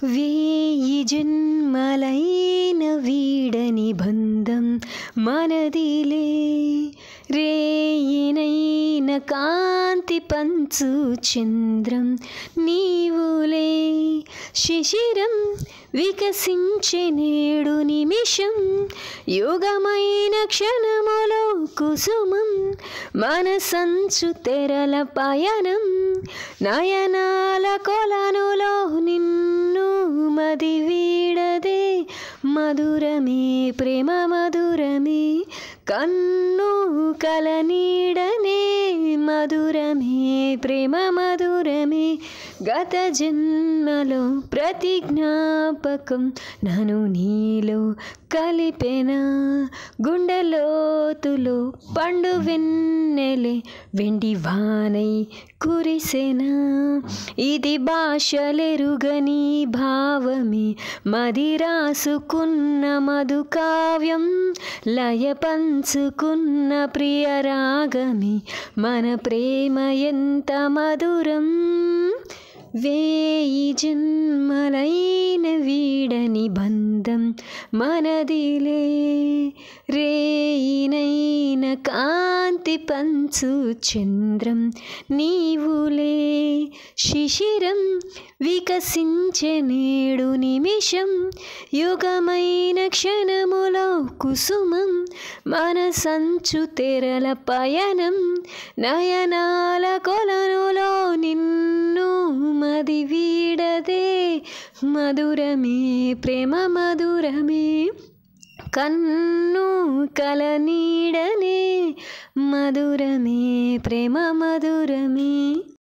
వేయి జన్మలైన వీడని బంధం మనదిలే రేయినైన కాంతి పంచు చంద్రం నీవులే శిశిరం వికసించే నేడు నిమిషం యుగమైన క్షణములో కుసుమం మనసంచు తెరల పయనం నయనాల కొలనులో నిన్ను మది వీడదే మధురమే ప్రేమ మధురమే కన్ను కల నీడనే మధురమే ప్రేమ మధురమే గత జన్మలో ప్రతి జ్ఞాపకం నన్ను నీలో కలిపెన గుండెలోతులో పండు వెన్నెలే వెండి వానై కురిసెనా ఇది భాషలెరుగని భావమే మది రాసుకున్న మధు కావ్యం లయ పంచుకున్న ప్రియ రాగమే మన ప్రేమ ఎంత మధురం వేయి జన్మలైన వీడని బంధం మనదిలే రేయినైన కాంతి పంచు చంద్రం నీవులే శిశిరం వికసించే నేడు నిమిషం యుగమైన క్షణములో కుసుమం మనసంచు తెరల పయనం నయనాల కొలనులో నిన్ను మది వీడదే మధురమే ప్రేమ మధురమే కన్ను కల నీడనే మధురమే ప్రేమ మధురమే